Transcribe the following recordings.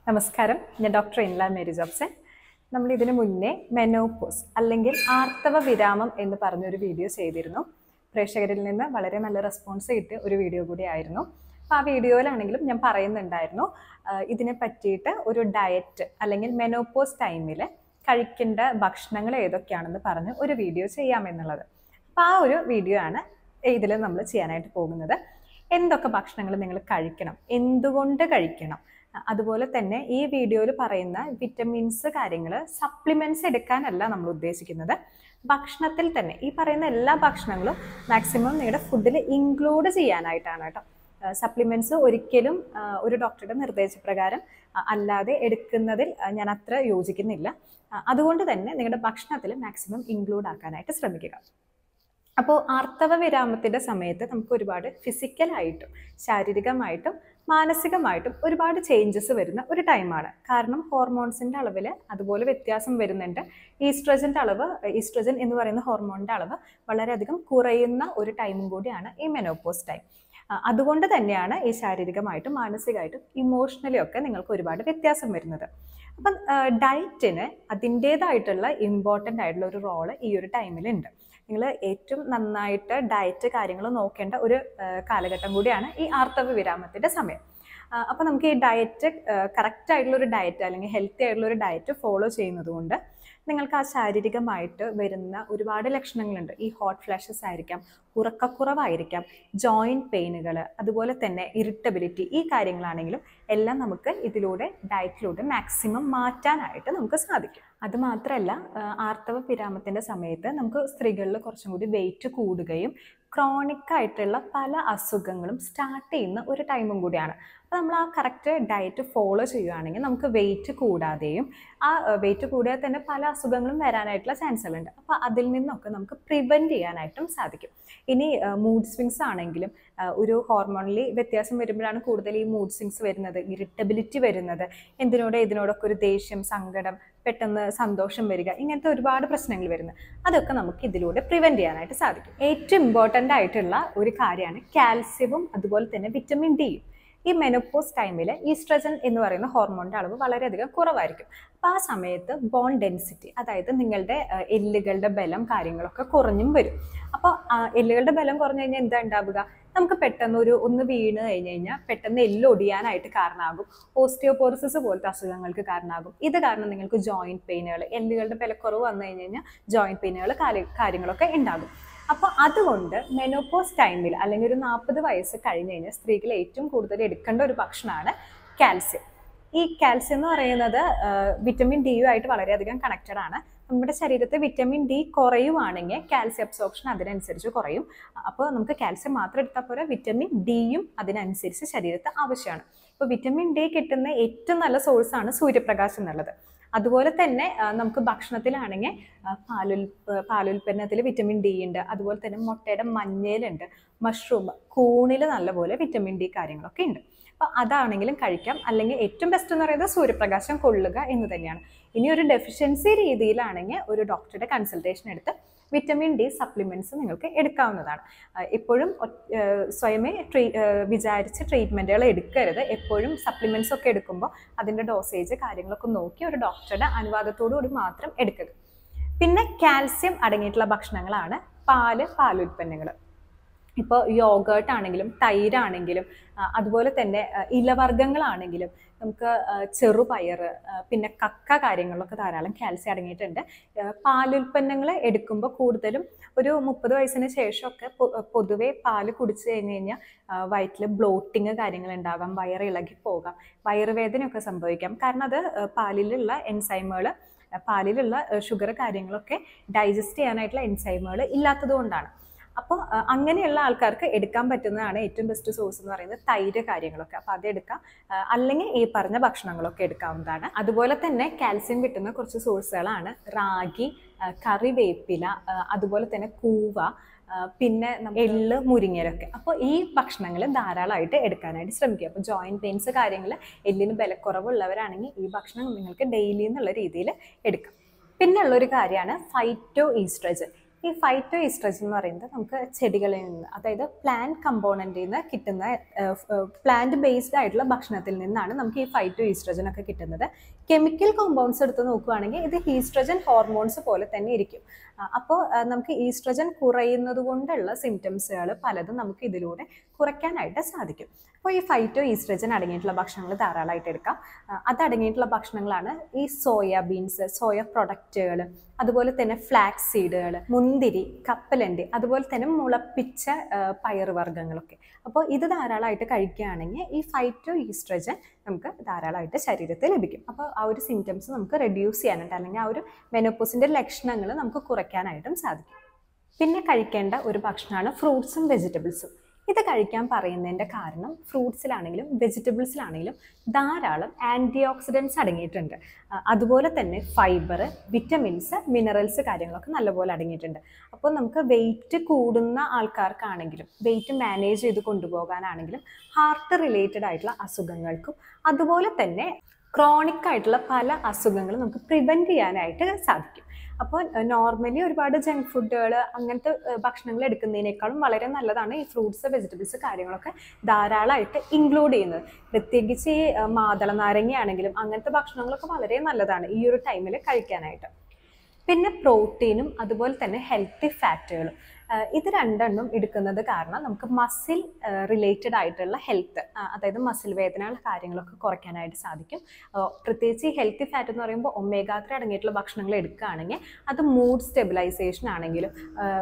നമസ്കാരം ഞാൻ ഡോക്ടർ ഇൻല മേരി ജോബ്സൺ നമ്മൾ ഇതിനു മുന്നേ മെനോപോസ് അല്ലെങ്കിൽ ആർത്തവ വിരാമം എന്ന് പറഞ്ഞൊരു വീഡിയോ ചെയ്തിരുന്നു പ്രേക്ഷകരിൽ നിന്ന് വളരെ നല്ല റെസ്പോൺസ് കിട്ടിയ ഒരു വീഡിയോ കൂടി ആയിരുന്നു അപ്പോൾ ആ വീഡിയോയിലാണെങ്കിലും ഞാൻ പറയുന്നുണ്ടായിരുന്നു ആ, ഇതിനെ പറ്റിയിട്ട് ഒരു ഡയറ്റ് അല്ലെങ്കിൽ മെനോപോസ് ടൈമിൽ കഴിക്കേണ്ട ഭക്ഷണങ്ങൾ ഏതൊക്കെയാണെന്ന് പറഞ്ഞ് ഒരു വീഡിയോ ചെയ്യാമെന്നുള്ളത് അപ്പോൾ ആ ഒരു വീഡിയോ ആണ് ഇതിൽ നമ്മൾ ചെയ്യാനായിട്ട് പോകുന്നത് എന്തൊക്കെ ഭക്ഷണങ്ങൾ നിങ്ങൾ കഴിക്കണം എന്തുകൊണ്ട് കഴിക്കണം അ- അതുപോലെ തന്നെ ഈ വീഡിയോയിൽ പറയുന്ന വിറ്റമിൻസ് കാര്യങ്ങൾ സപ്ലിമെന്റ്സ് എടുക്കാനല്ല നമ്മൾ ഉദ്ദേശിക്കുന്നത് ഭക്ഷണത്തിൽ തന്നെ ഈ പറയുന്ന എല്ലാ ഭക്ഷണങ്ങളും മാക്സിമം നിങ്ങളുടെ ഫുഡിൽ ഇൻക്ലൂഡ് ചെയ്യാനായിട്ടാണ് കേട്ടോ സപ്ലിമെന്റ്സ് ഒരിക്കലും ആ, ഒരു ഡോക്ടറുടെ നിർദ്ദേശപ്രകാരം ആ, അല്ലാതെ എടുക്കുന്നതിൽ ആ, ഞാൻ അത്ര യോജിക്കുന്നില്ല ആ, അതുകൊണ്ട് തന്നെ നിങ്ങളുടെ ഭക്ഷണത്തിൽ മാക്സിമം ഇൻക്ലൂഡ് ആക്കാനായിട്ട് ശ്രമിക്കുക അപ്പോൾ ആർത്തവ വിരാമത്തിന്റെ സമയത്ത് നമുക്ക് ഒരുപാട് ഫിസിക്കലായിട്ടും ശാരീരികമായിട്ടും മാനസികമായിട്ടും ഒരുപാട് ചേഞ്ചസ് വരുന്ന ഒരു ടൈമാണ് കാരണം ഹോർമോൺസിന്റെ അളവിൽ അതുപോലെ വ്യത്യാസം വരുന്നുണ്ട് ഈസ്ട്രജന്റെ അളവ് ഈസ്ട്രജൻ എന്ന് പറയുന്ന ഹോർമോണിന്റെ അളവ് വളരെയധികം കുറയുന്ന ഒരു ടൈമും കൂടിയാണ് ഈ മെനോപോസ് ടൈം അതുകൊണ്ട് തന്നെയാണ് ഈ ശാരീരികമായിട്ടും മാനസികമായിട്ടും ഇമോഷണലി ഒക്കെ നിങ്ങൾക്ക് ഒരുപാട് വ്യത്യാസം വരുന്നത് അപ്പം ഡയറ്റിന് അതിൻ്റേതായിട്ടുള്ള ഇമ്പോർട്ടൻ്റ് ആയിട്ടുള്ള ഒരു റോള് ഈ ഒരു ടൈമിലുണ്ട് നിങ്ങൾ ഏറ്റവും നന്നായിട്ട് ഡയറ്റ് കാര്യങ്ങൾ നോക്കേണ്ട ഒരു ആ, കാലഘട്ടം കൂടിയാണ് ഈ ആർത്തവ വിരാമത്തിന്റെ സമയം അപ്പോൾ നമുക്ക് ഈ ഡയറ്റ് കറക്റ്റ് ആയിട്ടുള്ള ഒരു ഡയറ്റ് അല്ലെങ്കിൽ ഹെൽത്തി ആയിട്ടുള്ള ഒരു ഡയറ്റ് ഫോളോ ചെയ്യുന്നത് കൊണ്ട് നിങ്ങൾക്ക് ആ ശാരീരികമായിട്ട് വരുന്ന ഒരുപാട് ലക്ഷണങ്ങളുണ്ട് ഈ ഹോട്ട് ഫ്ലാഷസ് ആയിരിക്കാം ഉറക്കക്കുറവായിരിക്കാം ജോയിൻറ്റ് പെയിനുകൾ അതുപോലെ തന്നെ ഇറിറ്റബിലിറ്റി ഈ കാര്യങ്ങളാണെങ്കിലും എല്ലാം നമുക്ക് ഇതിലൂടെ ഡയറ്റിലൂടെ മാക്സിമം മാറ്റാനായിട്ട് നമുക്ക് സാധിക്കും അത് മാത്രമല്ല ആർത്തവ വിരാമത്തിൻ്റെ സമയത്ത് നമുക്ക് സ്ത്രീകളിൽ കുറച്ചും കൂടി വെയിറ്റ് കൂടുകയും ക്രോണിക് ആയിട്ടുള്ള പല അസുഖങ്ങളും സ്റ്റാർട്ട് ചെയ്യുന്ന ഒരു ടൈമും കൂടിയാണ് അപ്പോൾ നമ്മൾ ആ കറക്റ്റ് ഡയറ്റ് ഫോളോ ചെയ്യുകയാണെങ്കിൽ നമുക്ക് വെയിറ്റ് കൂടാതെയും ആ വെയിറ്റ് കൂടിയാൽ തന്നെ പല അസുഖങ്ങളും വരാനായിട്ടുള്ള ചാൻസുകളുണ്ട് അപ്പോൾ അതിൽ നിന്നൊക്കെ നമുക്ക് പ്രിവെൻറ്റ് ചെയ്യാനായിട്ടും സാധിക്കും ഇനി മൂഡ് സ്വിങ്സ് ആണെങ്കിലും ആ, ഒരു ഹോർമോണലി വ്യത്യാസം വരുമ്പോഴാണ് കൂടുതൽ ഈ മൂഡ് സ്വിങ്സ് വരുന്നത് ഇറിറ്റബിലിറ്റി വരുന്നത് എന്തിനോട് ഇതിനോടൊക്കെ ഒരു ദേഷ്യം സങ്കടം പെട്ടെന്ന് സന്തോഷം വരിക ഇങ്ങനത്തെ ഒരുപാട് പ്രശ്നങ്ങൾ വരുന്നത് അതൊക്കെ നമുക്ക് ഇതിലൂടെ പ്രിവെൻറ്റ് ചെയ്യാനായിട്ട് സാധിക്കും ഏറ്റവും ഇമ്പോർട്ടൻ്റ് ആയിട്ടുള്ള ഒരു കാര്യമാണ് കാൽസ്യവും അതുപോലെ തന്നെ വിറ്റമിൻ ഡിയും ഈ മെനോപോസ് ടൈമിൽ ഈസ്ട്രജൻ എന്ന് പറയുന്ന ഹോർമോണിൻ്റെ അളവ് വളരെയധികം കുറവായിരിക്കും അപ്പോൾ ആ സമയത്ത് ബോൺ ഡെൻസിറ്റി അതായത് നിങ്ങളുടെ ആ, എല്ലുകളുടെ ബലം കാര്യങ്ങളൊക്കെ കുറഞ്ഞും വരും അപ്പോൾ എല്ലുകളുടെ ബലം കുറഞ്ഞു കഴിഞ്ഞാൽ എന്താ ഉണ്ടാവുക നമുക്ക് പെട്ടെന്ന് ഒരു ഒന്ന് വീണ് കഴിഞ്ഞ് കഴിഞ്ഞാൽ പെട്ടെന്ന് എല്ല് ഒടിയാനായിട്ട് കാരണമാകും ഓസ്റ്റിയോപോറിസിസ് പോലത്തെ അസുഖങ്ങൾക്ക് കാരണമാകും ഇത് കാരണം നിങ്ങൾക്ക് ജോയിന്റ് പെയിനുകൾ എല്ലുകളുടെ ബലക്കുറവ് വന്നു കഴിഞ്ഞ് കഴിഞ്ഞാൽ ജോയിന്റ് പെയിനുകൾ കാര്യങ്ങളൊക്കെ ഉണ്ടാകും അപ്പോൾ അതുകൊണ്ട് മെനോപോസ് ടൈമിൽ അല്ലെങ്കിൽ ഒരു നാൽപ്പത് വയസ്സ് കഴിഞ്ഞ് കഴിഞ്ഞാൽ സ്ത്രീകൾ ഏറ്റവും കൂടുതൽ എടുക്കേണ്ട ഒരു ഭക്ഷണമാണ് കാൽസ്യം ഈ കാൽസ്യം എന്ന് പറയുന്നത് വിറ്റമിൻ ഡിയും ആയിട്ട് വളരെയധികം കണക്റ്റഡ് ആണ് നമ്മുടെ ശരീരത്തിൽ വിറ്റമിൻ ഡി കുറയുവാണെങ്കിൽ കാൽസ്യം അബ്സോർപ്ഷൻ അതിനനുസരിച്ച് കുറയും അപ്പോൾ നമുക്ക് കാൽസ്യം മാത്രം എടുത്താൽ പോരാ വിറ്റമിൻ ഡിയും അതിനനുസരിച്ച് ശരീരത്തിൽ ആവശ്യമാണ് ഇപ്പോൾ വിറ്റമിൻ ഡി കിട്ടുന്ന ഏറ്റവും നല്ല സോഴ്സാണ് സൂര്യപ്രകാശം എന്നുള്ളത് അതുപോലെ തന്നെ ആ, നമുക്ക് ഭക്ഷണത്തിലാണെങ്കിൽ ആ, പാലുൽ പാലുൽപ്പന്നത്തിൽ വിറ്റമിൻ ഡി ഉണ്ട് അതുപോലെ തന്നെ മുട്ടയുടെ മഞ്ഞയിലുണ്ട് മഷ്റൂം കൂണിൽ നല്ലപോലെ വിറ്റമിൻ ഡി കാര്യങ്ങളൊക്കെ ഉണ്ട് അപ്പോൾ അതാണെങ്കിലും കഴിക്കാം അല്ലെങ്കിൽ ഏറ്റവും ബെസ്റ്റ് എന്ന് പറയുന്നത് സൂര്യപ്രകാശം കൊള്ളുക എന്ന് തന്നെയാണ് ഇനി ഒരു ഡെഫിഷ്യൻസി രീതിയിലാണെങ്കിൽ ഒരു ഡോക്ടറുടെ കൺസൾട്ടേഷൻ എടുത്ത് വിറ്റമിൻ ഡി സപ്ലിമെൻറ്റ്സ് നിങ്ങൾക്ക് എടുക്കാവുന്നതാണ് ആ, എപ്പോഴും ഒറ്റ- ആ, സ്വയമേ ട്രീ ആ, വിചാരിച്ച് ട്രീറ്റ്മെൻറ്റുകൾ എടുക്കരുത് എപ്പോഴും സപ്ലിമെൻറ്റ്സ് ഒക്കെ എടുക്കുമ്പോൾ അതിൻ്റെ ഡോസേജ് കാര്യങ്ങളൊക്കെ നോക്കി ഒരു ഡോക്ടറുടെ അനുവാദത്തോടു കൂടി മാത്രം എടുക്കുക പിന്നെ കാൽസ്യം അടങ്ങിയിട്ടുള്ള ഭക്ഷണങ്ങളാണ് പാല് പാലുൽപ്പന്നങ്ങൾ ഇപ്പോൾ യോഗേർട്ട് ആണെങ്കിലും തൈരാണെങ്കിലും ആ, അതുപോലെ തന്നെ ആ, ഇലവർഗ്ഗങ്ങളാണെങ്കിലും നമുക്ക് ആ, ചെറുപയർ ആ, പിന്നെ കക്ക കാര്യങ്ങളിലൊക്കെ ധാരാളം കാൽസ്യം അടങ്ങിയിട്ടുണ്ട് ആ, പാലുൽപ്പന്നങ്ങൾ എടുക്കുമ്പോൾ കൂടുതലും ഒരു മുപ്പത് വയസ്സിന് ശേഷമൊക്കെ പൊ- പൊതുവെ പാല് കുടിച്ചു കഴിഞ്ഞ് കഴിഞ്ഞാൽ വയറ്റിൽ ബ്ലോട്ടിങ് കാര്യങ്ങൾ ഉണ്ടാകാം വയറ് ഇളകി പോകാം വയറുവേദനയൊക്കെ സംഭവിക്കാം കാരണം അത് ആ, പാലിലുള്ള എൻസൈമുകൾ പാലിലുള്ള ഷുഗർ കാര്യങ്ങളൊക്കെ ഡൈജസ്റ്റ് ചെയ്യാനായിട്ടുള്ള എൻസൈമുകൾ ഇല്ലാത്തത് കൊണ്ടാണ് അപ്പോൾ അഹ് അങ്ങനെയുള്ള ആൾക്കാർക്ക് എടുക്കാൻ പറ്റുന്നതാണ് ഏറ്റവും ബെസ്റ്റ് സോഴ്സ് എന്ന് പറയുന്നത് തൈര് കാര്യങ്ങളൊക്കെ അപ്പോൾ അത് എടുക്കാം അഹ് അല്ലെങ്കിൽ ഈ പറഞ്ഞ ഭക്ഷണങ്ങളൊക്കെ എടുക്കാവുന്നതാണ് അതുപോലെ തന്നെ കാൽസ്യം കിട്ടുന്ന കുറച്ച് സോഴ്സുകളാണ് റാഗി അഹ് കറിവേപ്പില അഹ് അതുപോലെ തന്നെ കൂവ അഹ് പിന്നെ നമ്മ- എള്ള് മുരിങ്ങലൊക്കെ അപ്പോൾ ഈ ഭക്ഷണങ്ങൾ ധാരാളമായിട്ട് എടുക്കാനായിട്ട് ശ്രമിക്കുക അപ്പോൾ ജോയിൻറ്റ് പെയിൻസ് കാര്യങ്ങൾ എല്ലിന് ബലക്കുറവുള്ളവരാണെങ്കിൽ ഈ ഭക്ഷണം നിങ്ങൾക്ക് ഡെയിലി എന്നുള്ള രീതിയിൽ എടുക്കാം പിന്നെ ഉള്ളൊരു കാര്യമാണ് ഫൈറ്റോ ഈസ്ട്രജൻ ഈ ഫൈറ്റോ ഈസ്ട്രജൻ എന്ന് പറയുന്നത് നമുക്ക് ചെടികളിൽ നിന്ന് അതായത് പ്ലാന്റ് കമ്പോണൻറ്റിൽ നിന്ന് കിട്ടുന്ന പ്ലാന്റ് ബേസ്ഡ് ആയിട്ടുള്ള ഭക്ഷണത്തിൽ നിന്നാണ് നമുക്ക് ഈ ഫൈറ്റോ ഈസ്ട്രജൻ ഒക്കെ കിട്ടുന്നത് കെമിക്കൽ കോമ്പൗണ്ട്സ് എടുത്ത് നോക്കുകയാണെങ്കിൽ ഇത് ഈസ്ട്രജൻ ഹോർമോൺസ് പോലെ തന്നെ ഇരിക്കും അപ്പോൾ നമുക്ക് ഈസ്ട്രജൻ കുറയുന്നത് കൊണ്ടുള്ള സിംറ്റംസുകൾ പലതും നമുക്ക് ഇതിലൂടെ കുറയ്ക്കാനായിട്ട് സാധിക്കും അപ്പോൾ ഈ ഫൈറ്റോ ഈസ്ട്രജൻ അടങ്ങിയിട്ടുള്ള ഭക്ഷണങ്ങൾ ധാരാളമായിട്ട് എടുക്കാം ആ, അത് അടങ്ങിയിട്ടുള്ള ഭക്ഷണങ്ങളാണ് ഈ സോയ ബീൻസ് സോയ പ്രൊഡക്റ്റുകൾ അതുപോലെ തന്നെ ഫ്ലാക്സ് സീഡുകൾ മുന്തിരി കപ്പലണ്ടി അതുപോലെ തന്നെ മുളപ്പിച്ച ആ, പയറുവർഗ്ഗങ്ങളൊക്കെ അപ്പോൾ ഇത് ധാരാളമായിട്ട് കഴിക്കുകയാണെങ്കിൽ ഈ ഫൈറ്റോ ഈസ്ട്രജൻ നമുക്ക് ധാരാളമായിട്ട് ശരീരത്തിൽ ലഭിക്കും അപ്പോൾ ആ ഒരു സിംറ്റംസ് നമുക്ക് റെഡ്യൂസ് ചെയ്യാനായിട്ട് അല്ലെങ്കിൽ ആ ഒരു മെനോപ്പോസിൻ്റെ ലക്ഷണങ്ങൾ നമുക്ക് കുറയ്ക്കാനായിട്ടും സാധിക്കും പിന്നെ കഴിക്കേണ്ട ഒരു ഭക്ഷണമാണ് ഫ്രൂട്ട്സും വെജിറ്റബിൾസും ഇത് കഴിക്കാൻ പറയുന്നതിൻ്റെ കാരണം ഫ്രൂട്ട്സിലാണെങ്കിലും വെജിറ്റബിൾസിലാണെങ്കിലും ധാരാളം ആൻറ്റി ഓക്സിഡൻസ് അടങ്ങിയിട്ടുണ്ട് ആ, അതുപോലെ തന്നെ ഫൈബർ വിറ്റമിൻസ് മിനറൽസ് കാര്യങ്ങളൊക്കെ നല്ലപോലെ അടങ്ങിയിട്ടുണ്ട് അപ്പോൾ നമുക്ക് വെയിറ്റ് കൂടുന്ന ആൾക്കാർക്കാണെങ്കിലും വെയിറ്റ് മാനേജ് ചെയ്ത് കൊണ്ടുപോകാനാണെങ്കിലും ഹാർട്ട് റിലേറ്റഡ് ആയിട്ടുള്ള അസുഖങ്ങൾക്കും അതുപോലെ തന്നെ ക്രോണിക് ആയിട്ടുള്ള പല അസുഖങ്ങളും നമുക്ക് പ്രിവെൻറ്റ് ചെയ്യാനായിട്ട് സാധിക്കും അപ്പോൾ നോർമലി ഒരുപാട് ജങ്ക് ഫുഡുകൾ അങ്ങനത്തെ ഏഹ്, ഭക്ഷണങ്ങൾ എടുക്കുന്നതിനേക്കാളും വളരെ നല്ലതാണ് ഈ ഫ്രൂട്ട്സ് വെജിറ്റബിൾസ് കാര്യങ്ങളൊക്കെ ധാരാളമായിട്ട് ഇൻക്ലൂഡ് ചെയ്യുന്നത് പ്രത്യേകിച്ച് ഈ ഏഹ്, മാതള നാരങ്ങയാണെങ്കിലും അങ്ങനത്തെ ഭക്ഷണങ്ങളൊക്കെ വളരെ നല്ലതാണ് ഈ ഒരു ടൈമിൽ കഴിക്കാനായിട്ട് പിന്നെ പ്രോട്ടീനും അതുപോലെ തന്നെ ഹെൽത്തി ഫാറ്റുകളും ഇത് രണ്ടെണ്ണം എടുക്കുന്നത് കാരണം നമുക്ക് മസിൽ റിലേറ്റഡ് ആയിട്ടുള്ള ഹെൽത്ത് അതായത് മസിൽ വേദനകൾ കാര്യങ്ങളൊക്കെ കുറയ്ക്കാനായിട്ട് സാധിക്കും ആ, പ്രത്യേകിച്ച് ഈ ഹെൽത്തി ഫാറ്റ് എന്ന് പറയുമ്പോൾ ഒമേഗാത്ര അടങ്ങിയിട്ടുള്ള ഭക്ഷണങ്ങൾ എടുക്കുകയാണെങ്കിൽ അത് മൂഡ് സ്റ്റെബിലൈസേഷൻ ആണെങ്കിലും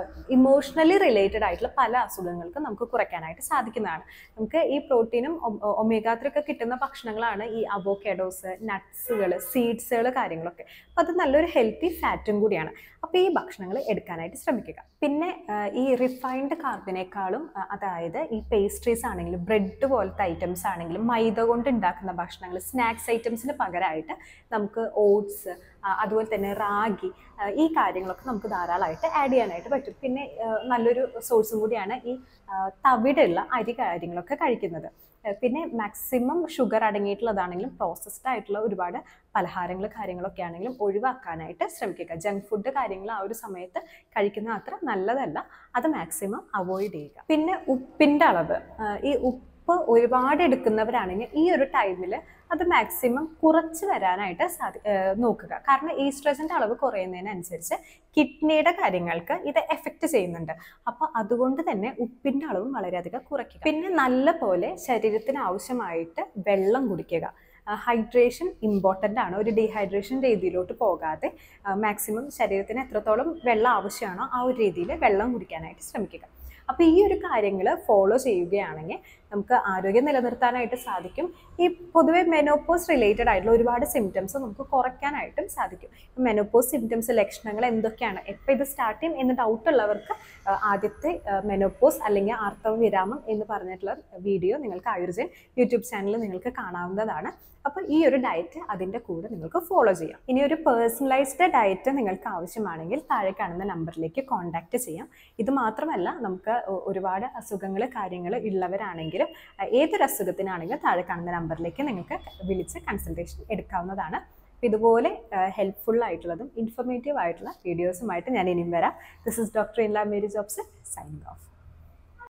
ഇമോഷണലി റിലേറ്റഡ് ആയിട്ടുള്ള പല അസുഖങ്ങൾക്കും നമുക്ക് കുറയ്ക്കാനായിട്ട് സാധിക്കുന്നതാണ് നമുക്ക് ഈ പ്രോട്ടീനും ഒമേഗാത്ര ഒക്കെ കിട്ടുന്ന ഭക്ഷണങ്ങളാണ് ഈ അവോക്കാഡോസ് നട്ട്സുകൾ സീഡ്സുകൾ കാര്യങ്ങളൊക്കെ അപ്പോൾ അത് നല്ലൊരു ഹെൽത്തി ഫാറ്റും കൂടിയാണ് അപ്പോൾ ഈ ഭക്ഷണങ്ങൾ എടുക്കാനായിട്ട് ശ്രമിക്കുക പിന്നെ ആ, ഈ റിഫൈൻഡ് കാർബിനേക്കാളും ആ, അതായത് ഈ പേസ്ട്രീസ് ആണെങ്കിലും ബ്രെഡ് പോലത്തെ ഐറ്റംസ് ആണെങ്കിലും മൈദ കൊണ്ട് ഉണ്ടാക്കുന്ന ഭക്ഷണങ്ങൾ സ്നാക്സ് ഐറ്റംസിന് പകരമായിട്ട് നമുക്ക് ഓട്സ് അതുപോലെ തന്നെ റാഗി ആ, ഈ കാര്യങ്ങളൊക്കെ നമുക്ക് ധാരാളമായിട്ട് ആഡ് ചെയ്യാനായിട്ട് പറ്റും പിന്നെ ആ, നല്ലൊരു സോഴ്സും കൂടിയാണ് ഈ ആ, തവിടുള്ള അരി കാര്യങ്ങളൊക്കെ കഴിക്കുന്നത് ആ, പിന്നെ മാക്സിമം ഷുഗർ അടങ്ങിയിട്ടുള്ളതാണെങ്കിലും പ്രോസസ്ഡ് ആയിട്ടുള്ള ഒരുപാട് പലഹാരങ്ങൾ കാര്യങ്ങളൊക്കെ ആണെങ്കിലും ഒഴിവാക്കാനായിട്ട് ശ്രമിക്കുക ജങ്ക് ഫുഡ് കാര്യങ്ങൾ ആ ഒരു സമയത്ത് കഴിക്കുന്നത് അത്ര നല്ലതല്ല അത് മാക്സിമം അവോയ്ഡ് ചെയ്യുക പിന്നെ ഉപ്പിൻ്റെ അളവ് ആ, ഈ ഉപ്പ് ഒരുപാട് എടുക്കുന്നവരാണെങ്കിൽ ഈ ഒരു ടൈമിൽ അത് മാക്സിമം കുറച്ച് വരാനായിട്ട് സാധി ആ, നോക്കുക കാരണം ഈസ്ട്രജൻ്റെ അളവ് കുറയുന്നതിനനുസരിച്ച് കിഡ്നിയുടെ കാര്യങ്ങൾക്ക് ഇത് എഫക്റ്റ് ചെയ്യുന്നുണ്ട് അപ്പോൾ അതുകൊണ്ട് തന്നെ ഉപ്പിൻ്റെ അളവും വളരെയധികം കുറയ്ക്കുക പിന്നെ നല്ല പോലെ ശരീരത്തിന് ആവശ്യമായിട്ട് വെള്ളം കുടിക്കുക ഹൈഡ്രേഷൻ ഇമ്പോർട്ടൻ്റ് ആണ് ഒരു ഡീഹൈഡ്രേഷൻ രീതിയിലോട്ട് പോകാതെ മാക്സിമം ശരീരത്തിന് എത്രത്തോളം വെള്ളം ആവശ്യമാണോ ആ ഒരു രീതിയിൽ വെള്ളം കുടിക്കാനായിട്ട് ശ്രമിക്കുക അപ്പോൾ ഈ ഒരു കാര്യങ്ങൾ ഫോളോ ചെയ്യുകയാണെങ്കിൽ നമുക്ക് ആരോഗ്യം നിലനിർത്താനായിട്ട് സാധിക്കും ഈ പൊതുവെ മെനോപ്പോസ് റിലേറ്റഡ് ആയിട്ടുള്ള ഒരുപാട് സിംറ്റംസ് നമുക്ക് കുറയ്ക്കാനായിട്ടും സാധിക്കും മെനോപ്പോസ് സിംറ്റംസ് ലക്ഷണങ്ങൾ എന്തൊക്കെയാണ് എപ്പോൾ ഇത് സ്റ്റാർട്ട് ചെയ്യും എന്ന് ഡൗട്ട് ഉള്ളവർക്ക് ആ, ആദ്യത്തെ മെനോപ്പോസ് അല്ലെങ്കിൽ ആർത്തവ വിരാമം എന്ന് പറഞ്ഞിട്ടുള്ള വീഡിയോ നിങ്ങൾക്ക് ആയുർജൻ യൂട്യൂബ് ചാനലിൽ നിങ്ങൾക്ക് കാണാവുന്നതാണ് അപ്പോൾ ഈ ഒരു ഡയറ്റ് അതിൻ്റെ കൂടെ നിങ്ങൾക്ക് ഫോളോ ചെയ്യാം ഇനി ഒരു പേഴ്സണലൈസ്ഡ് ഡയറ്റ് നിങ്ങൾക്ക് ആവശ്യമാണെങ്കിൽ താഴെ കാണുന്ന നമ്പറിലേക്ക് കോൺടാക്റ്റ് ചെയ്യാം ഇത് മാത്രമല്ല നമുക്ക് ഒ- ഒരുപാട് അസുഖങ്ങൾ കാര്യങ്ങൾ ഉള്ളവരാണെങ്കിലും അഹ് ഏതൊരു അസുഖത്തിനാണെങ്കിലും താഴെ കാണുന്ന നമ്പറിലേക്ക് നിങ്ങൾക്ക് വിളിച്ച് കൺസൾട്ടേഷൻ എടുക്കാവുന്നതാണ് അപ്പോൾ ഇതുപോലെ ഹെൽപ്ഫുൾ ആയിട്ടുള്ളതും ഇൻഫർമേറ്റീവ് ആയിട്ടുള്ള വീഡിയോസുമായിട്ട് ഞാൻ ഇനിയും വരാം ദിസ് ഇസ് ഡോക്ടർ ഇൻല മേരി ജോബ്സ് സൈനിങ് ഓഫ്